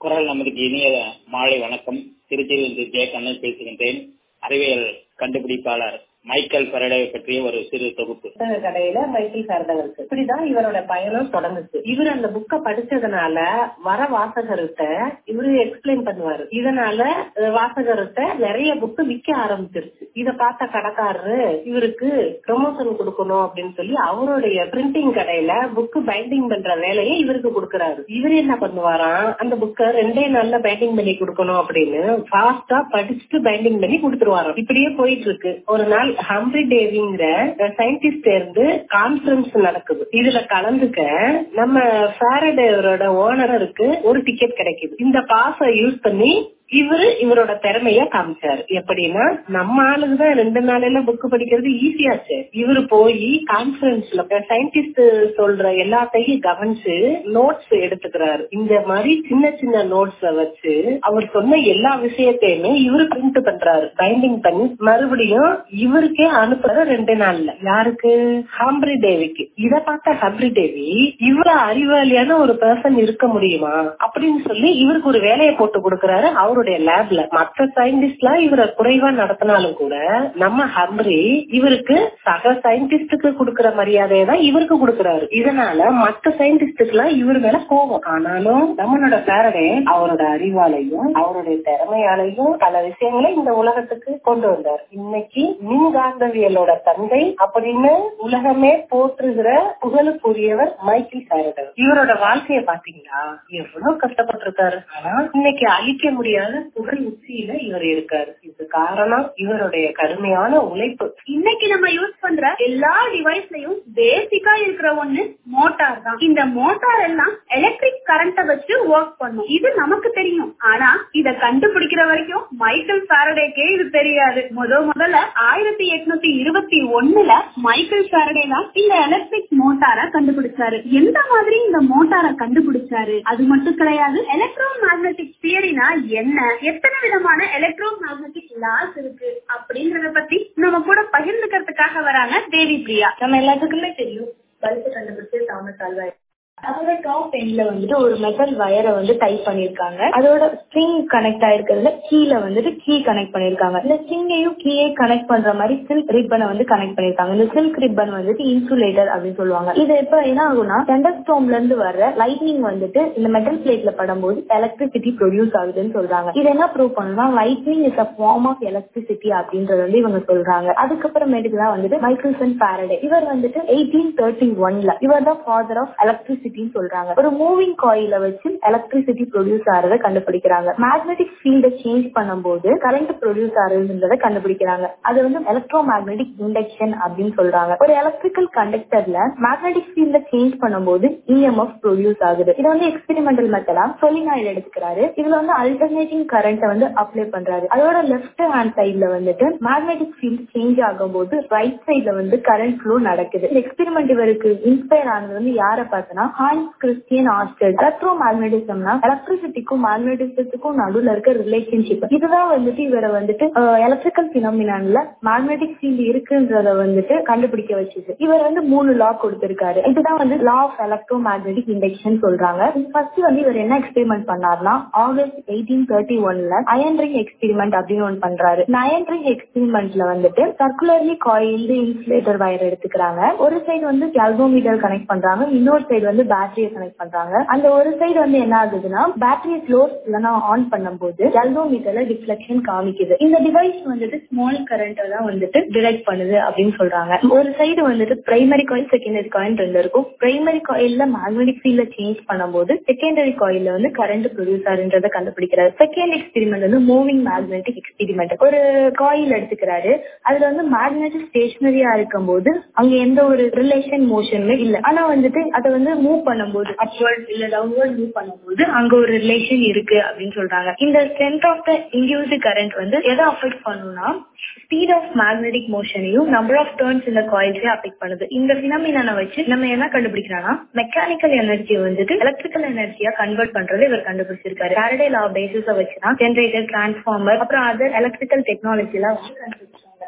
குரல் நமது இனிய மாலை வணக்கம் திருச்சியிலிருந்து ஜே கண்ணன் பேசுகின்றேன் அறிவியல் கண்டுபிடிப்பாளர் மைக்கேல் ஃபெரடே பற்றிய ஒரு சிறு தொகுப்பு புத்தக கடையில மைக்கேல் ஃபெரடேவுக்கு இப்படிதான் இவரோட பயணம் தொடங்குச்சு இவர் அந்த புக்க படிச்சதுனால வர வாசகர்கிட்ட இவரு எக்ஸ்பிளைன் பண்ணுவாரு இதனால அஹ், வாசகர்கிட்ட நிறைய புக்கு விற்க ஆரம்பிச்சிருச்சு இத பார்த்த கடைக்காரரு இவருக்கு ப்ரொமோஷன் கொடுக்கணும் அப்படின்னு சொல்லி அவருடைய பிரிண்டிங் கடையில புக்கு பைண்டிங் பண்ற வேலையை இவருக்கு கொடுக்கறாரு இவர் என்ன பண்ணுவாராம் அந்த புக்க ரெண்டே நாள்ல பைண்டிங் பண்ணி கொடுக்கணும் அப்படின்னு ஃபாஸ்டா படிச்சுட்டு பைண்டிங் பண்ணி கொடுத்துருவாராம் இப்படியே போயிட்டு இருக்கு ஒரு நாள் ஹம்ப்ரி டேவிங்கிற சயின்டிஸ்ட் இருந்து கான்பரன்ஸ் நடக்குது இதுல கலந்துக்க நம்ம ஃபேரடேவரோட ஓனருக்கு ஒரு டிக்கெட் கிடைக்குது இந்த பாஸ யூஸ் பண்ணி இவரு இவரோட திறமைய காமிச்சாரு எப்படின்னா நம்ம ஆளுக்கு தான் ரெண்டு நாளையில புக் படிக்கிறது ஈஸியாச்சு இவரு போய் கான்பரன்ஸ்ல சயின்டிஸ்ட் சொல்ற எல்லாத்தையும் கவனிச்சு நோட்ஸ் எடுத்துக்கிறாரு இந்த மாதிரி சின்ன சின்ன நோட்ஸ வச்சு அவர் சொன்ன எல்லா விஷயத்தையுமே இவரு பிரிண்ட் பண்றாரு பைண்டிங் பண்ணி மறுபடியும் இவருக்கே அனுப்புற ரெண்டு நாள்ல யாருக்கு ஹாம்ப்ரி தேவிக்கு இத பார்த்த ஹம்ப்ரி தேவி இவ்வளவு அறிவாளியான ஒரு பர்சன் இருக்க முடியுமா அப்படின்னு சொல்லி இவருக்கு ஒரு வேலையை போட்டு கொடுக்கறாரு அவருடைய லேப்ல மத்த சயின்டிஸ்ட்லாம் இவரை குறைவா நடத்தினாலும் கூட நம்ம ஹம்ப்ரி இவருக்கு சக சயின்டிஸ்டுக்கு கொடுக்கிற மரியாதையை தான் இவருக்கு கொடுக்கறாரு இதனால மத்த சயின்டிஸ்டுக்கு எல்லாம் இவர் மேல கோவம் ஆனாலும் நம்மளோட பேரடே அவரோட அறிவாலையும் அவருடைய திறமையாலையும் பல விஷயங்களை இந்த உலகத்துக்கு கொண்டு வந்தார் இன்னைக்கு மின்காந்தவியலோட தந்தை அப்படின்னு உலகமே போற்றுகிற புகழுக்குரியவர் மைக்கேல் ஃபேரடர் இவரோட வாழ்க்கைய பாத்தீங்களா எவ்வளவு கஷ்டப்பட்டிருக்காரு ஆனா இன்னைக்கு அழிக்க முடியாத புகழ் உச்சியில இவர் இருக்காரு இது காரணம் இவருடைய கடுமையான உழைப்பு இன்னைக்கு நம்ம யூஸ் பண்ற எல்லா டிவைஸ்லயும் பேசிக்கா இருக்கிற ஒண்ணு மோட்டார் தான் இந்த மோட்டார் எல்லாம் எலக்ட்ரிக் கரண்ட வச்சு ஒர்க் பண்ணும் இது நமக்கு தெரியும் ஆனா இத கண்டுபிடிக்கிற வரைக்கும் மைக்கேல் ஃபாரடேக்கே இது தெரியாது முத முதல்ல ஆயிரத்தி எட்நூத்தி இருபத்தி ஒண்ணுல மைக்கேல் ஃபாரடே தான் இந்த எலக்ட்ரிக் மோட்டாரை கண்டுபிடிச்சாரு எந்த மாதிரி இந்த மோட்டாரை கண்டுபிடிச்சாரு அது மட்டும் கிடையாது எலக்ட்ரோ மேக்னெட்டிக் தியரினா என்ன எத்தனை விதமான எலக்ட்ரோ மேக்னெட்டிக் லாஸ் இருக்கு அப்படின்றத பத்தி நம்ம கூட பகிர்ந்துக்கிறதுக்காக வராங்க தேவி பிரியா நம்ம எல்லாத்துக்குமே தெரியும் பல்பு கண்டுபிடிச்சு தாமஸ் ஆல்வா அதோட டாப் எண்ட்ல வந்துட்டு ஒரு மெட்டல் வயரை வந்து டைப் பண்ணிருக்காங்க அதோட ஸ்ட்ரிங் கனெக்ட் ஆயிருக்கிறதுல கீழே வந்துட்டு கீ கனெக்ட் பண்ணிருக்காங்க இந்த ஸ்ட்ரிங்கையும் கீயை கனெக்ட் பண்ற மாதிரி சில்க் ரிப்பனை வந்து கனெக்ட் பண்ணிருக்காங்க இந்த சில்க் ரிப்பன் வந்துட்டு இன்சுலேட்டர் அப்படின்னு சொல்லுவாங்க இது எப்ப என்ன ஆகும்னா தெண்டர்ஸ்டோம்ல இருந்து வர்ற லைட்னிங் வந்துட்டு இந்த மெட்டல் பிளேட்ல படும்போது எலக்ட்ரிசிட்டி ப்ரொடியூஸ் ஆகுதுன்னு சொல்றாங்க இது என்ன ப்ரூவ் பண்ணணும்னா lightning is a form of electricity அப்படின்றது வந்து இவங்க சொல்றாங்க அதுக்கப்புறமேட்டுக்கு தான் வந்துட்டு மைக்கேல்சன் பாரடே இவர் வந்துட்டு எயிட்டீன் தேர்ட்டி ஒன்ல இவர் தான் ஃபாதர் ஆஃப் எலக்ட்ரிசிட்டின்னு சொல்றாங்க ஒரு மூவிங் காயில வச்சு எலக்ட்ரிசிட்டி ப்ரொடியூஸ் ஆறதை கண்டுபிடிக்கிறாங்க மேக்னெட்டிக் ஃபீல்ட சேஞ்ச் பண்ணும்போது கரண்ட் ப்ரொடியூஸ் ஆகுதுன்றதை கண்டுபிடிக்கிறாங்க அது வந்து எலக்ட்ரோ மேக்னெட்டிக் இண்டக்ஷன் அப்படின்னு சொல்றாங்க ஒரு எலக்ட்ரிக்கல் கண்டக்டர்ல மேக்னெட்டிக் ஃபீல்ட சேஞ்ச் பண்ணும்போது இஎம்எஃப் ப்ரொடியூஸ் ஆகுது இது வந்து எக்ஸ்பெரிமெண்டல் மெத்தடா சொலினாயில் எடுத்துக்கிறாரு இதுல வந்து அல்டர்னேட்டிங் கரண்ட்டை வந்து அப்ளை பண்றாரு அதோட லெஃப்ட் ஹேண்ட் சைட்ல வந்துட்டு மேக்னெட்டிக் ஃபீல்ட் சேஞ்ச் ஆகும்போது ரைட் சைட்ல வந்து கரண்ட் ஃப்ளோ நடக்குது இந்த எக்ஸ்பெரிமெண்ட் இவருக்கு இன்ஸ்பயர் ஆனது வந்து யாரை பார்த்தனா ஹான்ஸ் கிறிஸ்டியன் ஆஸ்டர் எலக்ட்ரோ மேக்னெட்டிசம்னா எலக்ட்ரிசிட்டிக்கும் மேக்னெட்டிசத்துக்கும் நடுவுல இருக்க ரிலேஷன்ஷிப் இதுதான் வந்துட்டு இவரை வந்துட்டு எலக்ட்ரிக்கல் பினாமினான்ல மேக்னெட்டிக் ஃபீல்ட் இருக்குன்றத வந்துட்டு கண்டுபிடிக்க வச்சுது இவர் வந்து மூணு லா கொடுத்திருக்காரு இதுதான் வந்து law of electromagnetic induction சொல்றாங்க ஃபர்ஸ்ட் வந்து இவர் என்ன எக்ஸ்பெரிமெண்ட் பண்ணாருன்னா ஆகஸ்ட் எயிட்டீன் தேர்ட்டி ஒன்ல அயன் ரிங் எக்ஸ்பெரிமெண்ட் அப்படின்னு ஒன்று பண்றாரு இந்த அயன் ரிங் எக்ஸ்பெரிமெண்ட்ல வந்துட்டு சர்க்குலர்லி காயில்டு இன்சுலேட்டர் வயர் எடுத்துக்கிறாங்க ஒரு சைடு வந்து கேல்வோமீட்டர் கனெக்ட் பண்றாங்க இன்னொரு சைடு வந்து பேட்டரியை கனெக்ட் பண்றாங்க அந்த ஒரு சைடு வந்து என்ன ஆகுதுன்னா பேட்டரி க்ளோஸ் இல்லைன்னா ஆன் பண்ணும்போது கேல்வோமீட்டர்ல ரிஃப்ளெக்ஷன் காமிக்குது இந்த டிவைஸ் வந்துட்டு ஸ்மால் கரண்ட் தான் வந்துட்டு டிரெக்ட் பண்ணுது அப்படின்னு சொல்றாங்க ஒரு சைடு வந்துட்டு பிரைமரி காயில் செகண்டரி காயில் ரெண்டு இருக்கும் பிரைமரி காயில்ல மேக்னெட்டிக் ஃபீல்ட சேஞ்ச் பண்ணும்போது செகண்டரி காயில்ல வந்து கரண்ட் ப்ரொடியூஸ் ஆகுன்றதை கண்டுபிடிக்கிறாரு செகண்ட் எக்ஸ்பெரிமெண்ட் வந்து மூவிங் மேக்னெட்டிக் எக்ஸ்பெரிமெண்ட் ஒரு காயில் எடுத்துக்கிறாரு அதுல வந்து மேக்னெட்டிக் ஸ்டேஷனரியா இருக்கும்போது அங்க எந்த ஒரு ரிலேஷன் மோஷனுமே இல்ல ஆனா வந்துட்டு அதை வந்து மூவ் பண்ணும்போது அப்வர்ட் இல்ல டவுன்வர்ட் மூவ் பண்ணும்போது அங்க ஒரு ரிலேஷன் இருக்கு அப்படின்னு சொல்றாங்க இந்த strength of the induced current வந்து எதை அஃபெக்ட் பண்ணும்னா ஸ்பீட் ஆஃப் மேக்னெட்டிக் மோஷனையும் நம்பர் ஆஃப் டர்ன்ஸ் இந்த காயில்ஸே அஃபெக்ட் பண்ணுது இந்த பினாமினான வச்சு நம்ம என்ன கண்டுபிடிக்கிறோம்னா மெக்கானிக்கல் எனர்ஜியை வந்துட்டு எலக்ட்ரிக்கல் எனர்ஜியா கன்வெர்ட் பண்றது இவர் கண்டுபிடிச்சிருக்காரு சாரடே லா பேசிஸ வச்சுதான் ஜென்ரேட்டர் டிரான்ஸ்ஃபார்மர் அப்புறம் அதர் எலக்ட்ரிக்கல் டெக்னாலஜி எல்லாம் வந்து கண்டுபிடிச்சாங்க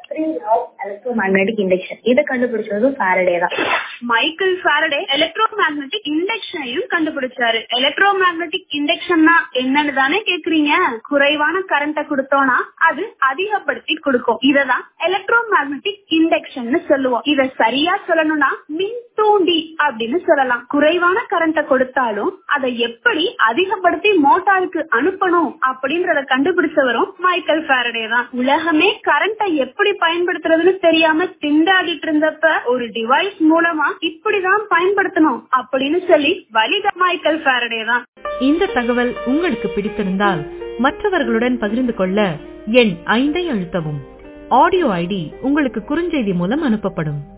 three of electromagnetic induction இதை கண்டுபிடிச்சதும் ஃபாரடே தான் மைக்கேல் ஃபாரடே எலக்ட்ரோ மேக்னெட்டிக் இண்டக்ஷனையும் கண்டுபிடிச்சாரு எலக்ட்ரோ மேக்னெட்டிக் இண்டக்ஷன்னா என்னன்னு தானே கேக்குறீங்க குறைவான கரண்ட கொடுத்தோம்னா அது அதிகப்படுத்தி கொடுக்கும் இததான் எலக்ட்ரோ மேக்னெட்டிக் இண்டக்ஷன் சொல்லுவோம் இத சரியா சொல்லணும்னா மின் தூண்டி அப்படின்னு சொல்லலாம் குறைவான கரண்ட கொடுத்தாலும் அதை எப்படி அதிகப்படுத்தி மோட்டாருக்கு அனுப்பணும் அப்படின்றத கண்டுபிடிச்சவரும் மைக்கேல் ஃபாரடே தான் உலகமே கரண்ட எப்படி பயன்படுத்துறதுன்னு தெரியாம திண்டாடிட்டு இருந்தப்ப ஒரு டிவைஸ் மூலமா இப்படிதான் பயன்படுத்தணும் அப்படின்னு சொல்லி வழித மைக்கேல் ஃபாரடே தான் இந்த தகவல் உங்களுக்கு பிடித்திருந்தால் மற்றவர்களுடன் பகிர்ந்து கொள்ள எண் ஐந்தை அழுத்தவும் ஆடியோ ஐடி உங்களுக்கு குறுஞ்செய்தி மூலம் அனுப்பப்படும்